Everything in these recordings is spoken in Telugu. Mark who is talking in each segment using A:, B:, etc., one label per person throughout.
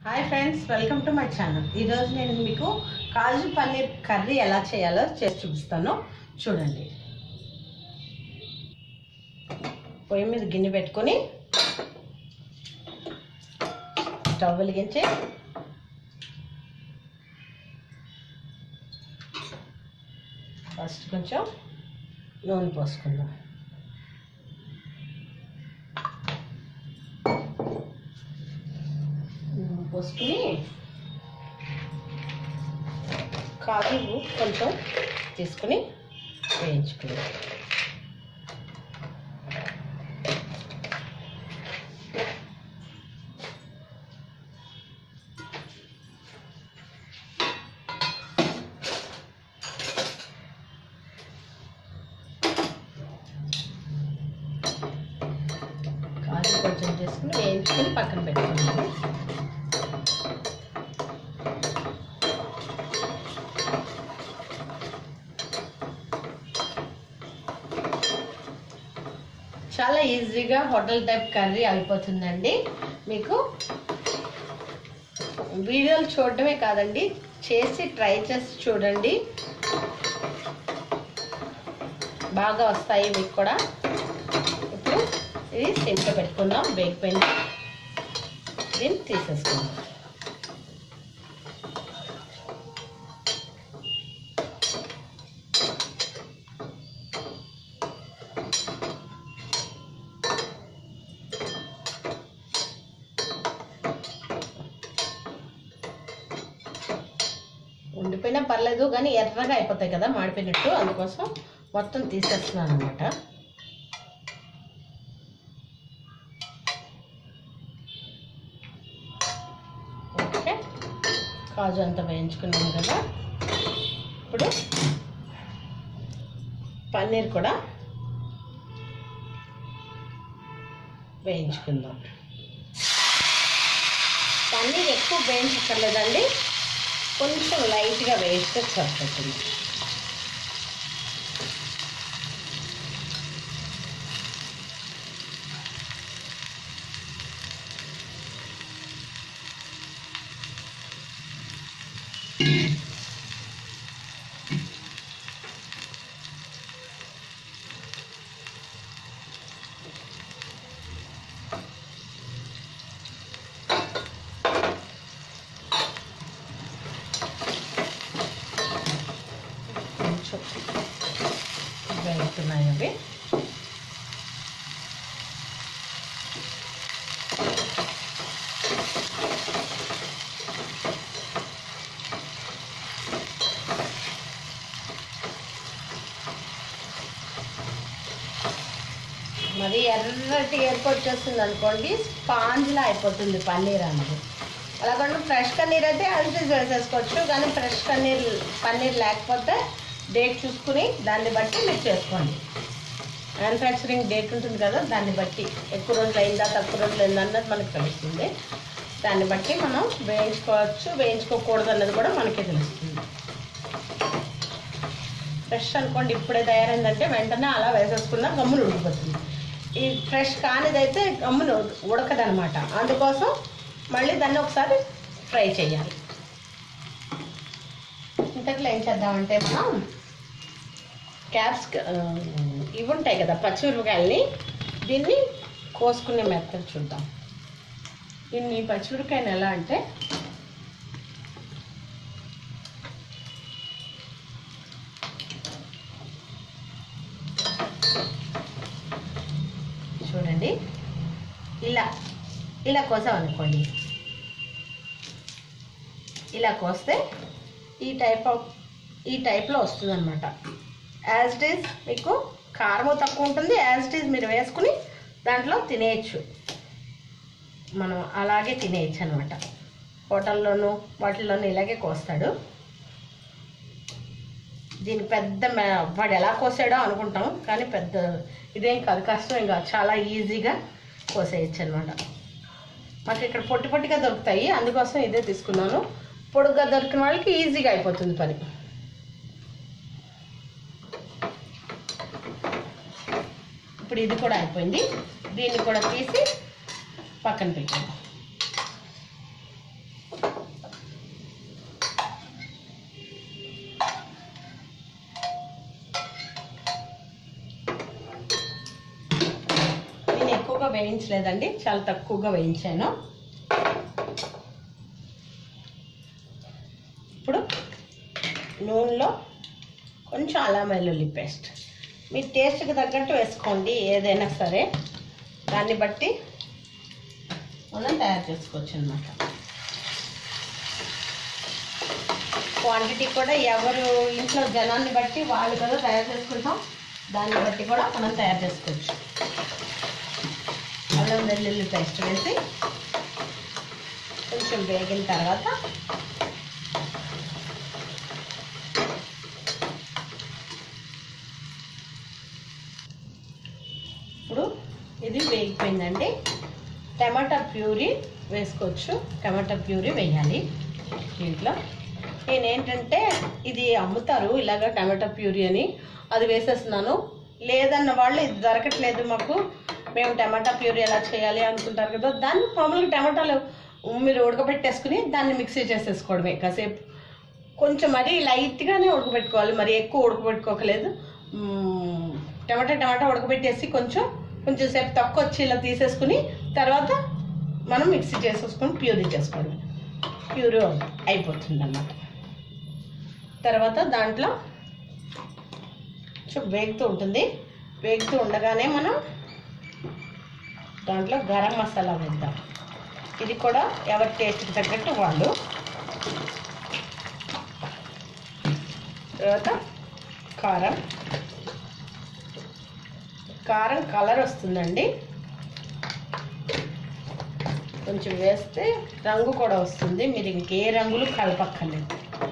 A: hi friends welcome to my channel ఈరోజు నేను మీకు కాజు పన్నీర్ కర్రీ ఎలా చేయాలో చేసి చూపిస్తాను చూడండి పొయ్యి మీద గిన్నె పెట్టుకొని స్టవ్ వెలిగించి ఫస్ట్ కొంచెం నూనె పోసుకుందాం నూనె పోసుకుని కాజు కొంచెం తీసుకుని వేయించుకుందాం కాజు కొంచెం చేసుకుని వేయించుకొని పక్కన పెట్టుకున్నాము చాలా ఈజీగా హోటల్ టైప్ కర్రీ అయిపోతుందండి మీకు వీడియోలు చూడడమే కాదండి చేసి ట్రై చేసి చూడండి బాగా వస్తాయి మీకు కూడా ఇప్పుడు ఇది సిమ్లో పెట్టుకుందాం వేగిపోయింది దీన్ని తీసేసుకుందాం ఉండిపోయినా పర్లేదు కానీ ఎర్రగా అయిపోతాయి కదా మాడిపోయినట్టు అందుకోసం మొత్తం తీసేస్తున్నాను అనమాట ఓకే కాజు అంతా వేయించుకున్నాం కదా ఇప్పుడు పన్నీర్ కూడా వేయించుకుందాం పన్నీర్ ఎక్కువ వేయించక్కర్లేదండి కొంచెం లైట్గా వేస్తే సరిపోతుంది కొంచెం వేగుతున్నాయి అవి మరి ఎర్రటి ఎరుపు వచ్చేస్తుంది అనుకోండి స్పాంజ్లా అయిపోతుంది పన్నీర్ అన్నది అలా కాకుండా ఫ్రెష్ పన్నీర్ అయితే అల్టీస్ వేసేసుకోవచ్చు కానీ ఫ్రెష్ పన్నీర్ పన్నీర్ లేకపోతే డేట్ చూసుకుని దాన్ని బట్టి మీరు చేసుకోండి మ్యానుఫ్యాక్చరింగ్ డేట్ ఉంటుంది కదా దాన్ని బట్టి ఎక్కువ రోజులు అయిందా తక్కువ రోజులు అయిందా అన్నది మనకు తెలుస్తుంది దాన్ని బట్టి మనం వేయించుకోవచ్చు వేయించుకోకూడదు అన్నది కూడా మనకే తెలుస్తుంది ఫ్రెష్ అనుకోండి ఇప్పుడే తయారైందంటే వెంటనే అలా వేసేసుకున్నా గమ్ములు ఉడికిపోతుంది ఈ ఫ్రెష్ కానిదైతే గమ్ములు ఉడకదనమాట అందుకోసం మళ్ళీ దాన్ని ఒకసారి ఫ్రై చేయాలి ఇంతట్లో ఏం చేద్దామంటే మనం క్యాప్స్ ఇవి ఉంటాయి కదా పచ్చిమిరపకాయలని దీన్ని కోసుకునే మెత్తలు చూద్దాం దీన్ని పచ్చిమిరపకాయని ఎలా అంటే చూడండి ఇలా ఇలా కోసాం అనుకోండి ఇలా కోస్తే ఈ టైప్ ఆఫ్ ఈ టైప్లో వస్తుంది అనమాట యాజ్ ఇట్ ఈజ్ మీకు కారము తక్కువ ఉంటుంది యాజ్ ఇట్ ఈజ్ మీరు వేసుకుని దాంట్లో తినేయచ్చు మనం అలాగే తినేయచ్చు అనమాట హోటల్లోనూ వాటిల్లోనూ ఇలాగే కోస్తాడు దీని పెద్ద మే- వాడు ఎలా కోసాడో అనుకుంటాం కానీ పెద్ద ఇదేం కాదు కష్టం ఏం కాదు చాలా ఈజీగా కోసేయచ్చు అనమాట మాకు ఇక్కడ పొట్టి పొట్టిగా దొరుకుతాయి అందుకోసం ఇదే తీసుకున్నాను పొడుగ్గా దొరికిన వాళ్ళకి ఈజీగా అయిపోతుంది పని ఇప్పుడు ఇది కూడా అయిపోయింది దీన్ని కూడా తీసి పక్కన పెట్టాను వేయించలేదండి చాలా తక్కువగా వేయించాను ఇప్పుడు నూనెలో కొంచెం అల్లం వెల్లుల్లి పేస్ట్ మీ టేస్ట్కి తగ్గట్టు వేసుకోండి ఏదైనా సరే దాన్ని బట్టి మనం తయారు చేసుకోవచ్చు అనమాట క్వాంటిటీ కూడా ఎవరు ఇంట్లో జనాన్ని బట్టి వాళ్ళు కదా తయారు చేసుకుంటాం దాన్ని బట్టి కూడా మనం తయారు చేసుకోవచ్చు అల్లం వెల్లుల్లి పేస్ట్ వేసి కొంచెం వేగిన తర్వాత ఇప్పుడు ఇది వేగిపోయిందండి టమాటా ప్యూరీ వేసుకోవచ్చు టమాటా ప్యూరీ వేయాలి దీంట్లో నేనేంటంటే ఇది అమ్ముతారు ఇలాగ టమాటా ప్యూరీ అని అది వేసేస్తున్నాను లేదన్న వాళ్ళు ఇది దొరకట్లేదు మాకు మేము టమాటా ప్యూరీ ఎలా చేయాలి అనుకుంటారు కదా దాన్ని మామూలుగా టమాటాలు మీరు ఉడకబెట్టేసుకుని దాన్ని మిక్సీ చేసేసుకోవడమే కాసేపు కొంచెం మరీ లైట్గానే ఉడకబెట్టుకోవాలి మరి ఎక్కువ ఉడకబెట్టుకోకలేదు మ్మ్, టమాటా టమాటా ఉడకబెట్టేసి కొంచెం కొంచెం సేపు తక్కువ వచ్చి ఇలా తీసేసుకుని తర్వాత మనం మిక్సీ చేసేసుకొని ప్యూరీ చేసుకోవడం ప్యూరీ అయిపోతుంది అన్నమాట తర్వాత దాంట్లో కొంచెం వేగుతూ ఉంటుంది వేగుతూ ఉండగానే మనం దాంట్లో గరం మసాలా వేద్దాం ఇది కూడా ఎవరి టేస్ట్కి తగ్గట్టు వాళ్ళు తర్వాత కారం కారం కలర్ వస్తుందండి కొంచెం వేస్తే రంగు కూడా వస్తుంది మీరు ఇంకే రంగులు కలపక్కర్లేదు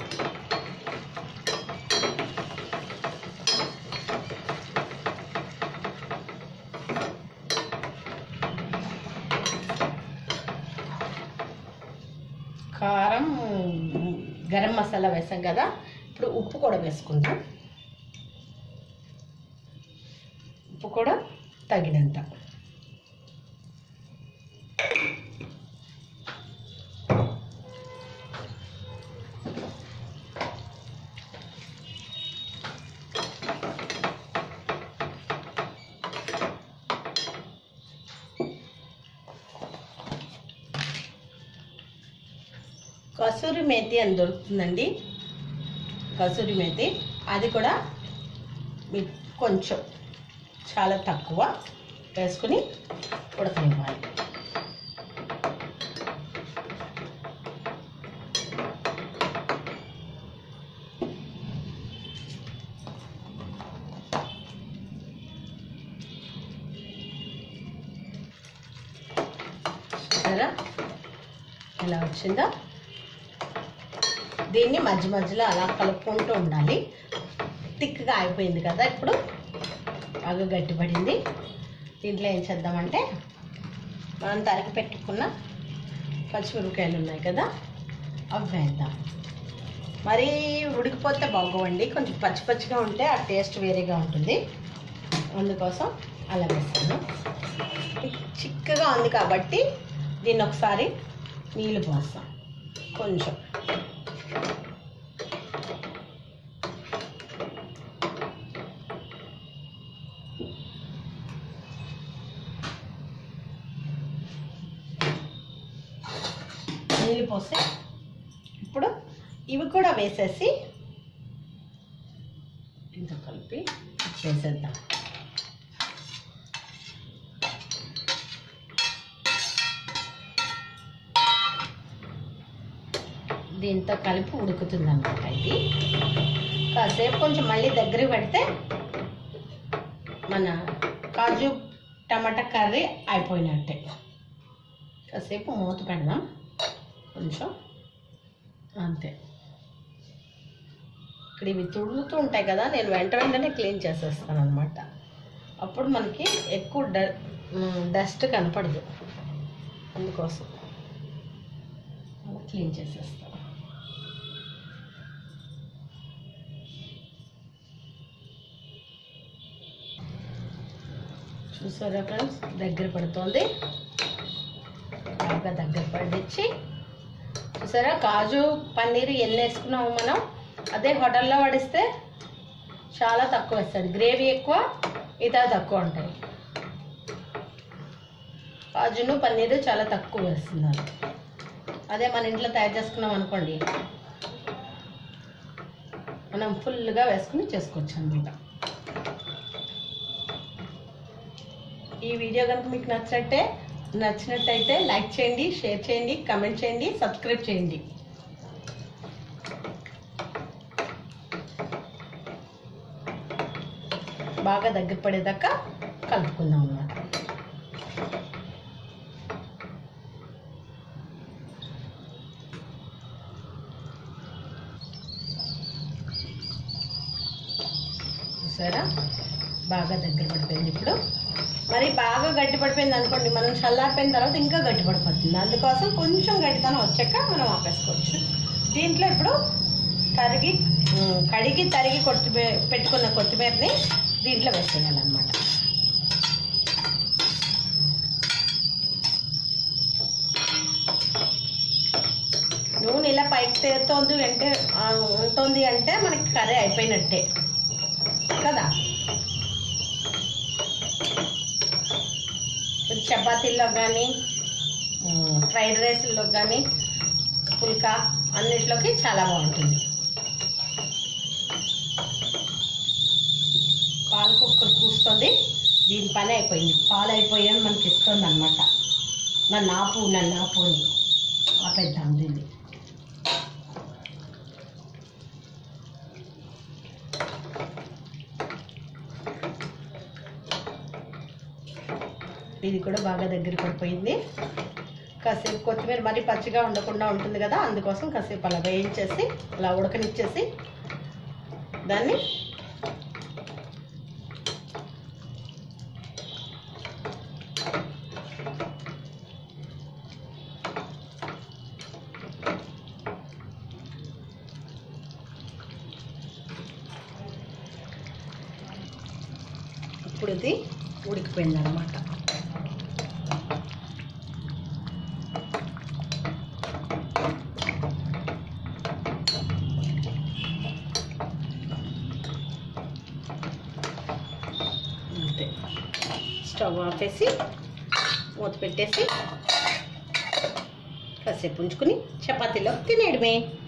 A: కారం గరం మసాలా వేసాం కదా ఇప్పుడు ఉప్పు కూడా వేసుకుందాం ఉప్పు కూడా తగినంత కసూరి మేతి అని దొరుకుతుందండి కసూరి మేతి అది కూడా మీకు కొంచెం చాలా తక్కువ వేసుకుని ఉడకనివ్వాలి చూసారా ఎలా వచ్చిందో దీన్ని మధ్య మధ్యలో అలా కలుపుకుంటూ ఉండాలి థిక్గా అయిపోయింది కదా ఇప్పుడు బాగా గట్టిపడింది దీంట్లో ఏం చేద్దామంటే మనం తరిగి పెట్టుకున్న పచ్చిమిరపకాయలు ఉన్నాయి కదా అవి వేద్దాం మరీ ఉడికిపోతే బాగోవండి కొంచెం పచ్చి పచ్చిగా ఉంటే ఆ టేస్ట్ వేరేగా ఉంటుంది అందుకోసం అలా వేస్తాను చిక్కగా ఉంది కాబట్టి దీన్ని ఒకసారి నీళ్ళు పోస్తాం కొంచెం నీళ్ళు పోసి ఇప్పుడు ఇవి కూడా వేసేసి ఇంత కలిపి వేసేద్దాం దీంతో కలిపి ఉడుకుతుంది అనమాట ఇది కాసేపు కొంచెం మళ్ళీ దగ్గర పెడితే మన కాజు టమాటా కర్రీ అయిపోయినట్టే కాసేపు మూత పెడదాం కొంచెం అంతే ఇక్కడ ఇవి తుడుగుతూ ఉంటాయి కదా నేను వెంట వెంటనే క్లీన్ చేసేస్తాను అనమాట అప్పుడు మనకి ఎక్కువ డ డస్ట్ కనపడదు అందుకోసం అలా క్లీన్ చేసేస్తాను చూసారా ఫ్రెండ్స్ దగ్గర పడుతోంది బాగా దగ్గర పడిచ్చి చూసారా కాజు పన్నీర్ ఎన్ని వేసుకున్నాము మనం అదే హోటల్లో వడిస్తే చాలా తక్కువ వేస్తుంది గ్రేవీ ఎక్కువ మిగతా తక్కువ ఉంటాయి కాజును పన్నీరు చాలా తక్కువ వేస్తున్నారు అదే మన ఇంట్లో తయారు చేసుకున్నాం అనుకోండి మనం ఫుల్గా వేసుకుని చేసుకోవచ్చు అనమాట ఈ వీడియో కనుక మీకు నచ్చినట్టే నచ్చినట్టయితే లైక్ చేయండి షేర్ చేయండి కమెంట్ చేయండి సబ్స్క్రైబ్ చేయండి బాగా దగ్గర పడేదాకా కలుపుకుందాం అన్నమాట చూసారా బాగా దగ్గర పడిపోయింది ఇప్పుడు మరి బాగా గట్టి పడిపోయింది అనుకోండి మనం చల్లారిపోయిన తర్వాత ఇంకా గట్టి పడిపోతుంది అందుకోసం కొంచెం గట్టితనం వచ్చాక మనం ఆపేసుకోవచ్చు దీంట్లో ఇప్పుడు తరిగి ఉమ్, కడిగి తరిగి కొత్తిమీర పెట్టుకున్న కొత్తిమీరని దీంట్లో వేసేయాలన్నమాట నూనె ఇలా పైకి తేరుతోంది అంటే ఆ, ఉంటుంది అంటే మనకి కర్రీ అయిపోయినట్టే కదా చపాతీల్లో కానీ ఫ్రైడ్ రైస్లో కానీ పుల్కా అన్నిట్లోకి చాలా బాగుంటుంది పాల కుక్కలు కూస్తుంది దీని పని అయిపోయింది పాలు అయిపోయాను మనకి ఇస్తుంది అనమాట నన్ను ఆపు నన్ను ఆపు అని ఆపేద్దాం దీన్ని ఇది కూడా బాగా దగ్గర పడిపోయింది కాసేపు కొత్తిమీర మరీ పచ్చిగా ఉండకుండా ఉంటుంది కదా అందుకోసం కాసేపు అలా వేయించేసి అలా ఉడకనిచ్చేసి దాన్ని ఇప్పుడు ఇది ఉడికిపోయింది అనమాట అంతే స్టవ్ ఆపేసి మూత పెట్టేసి కాసేపు ఉంచుకుని చపాతీలో తినేయడమే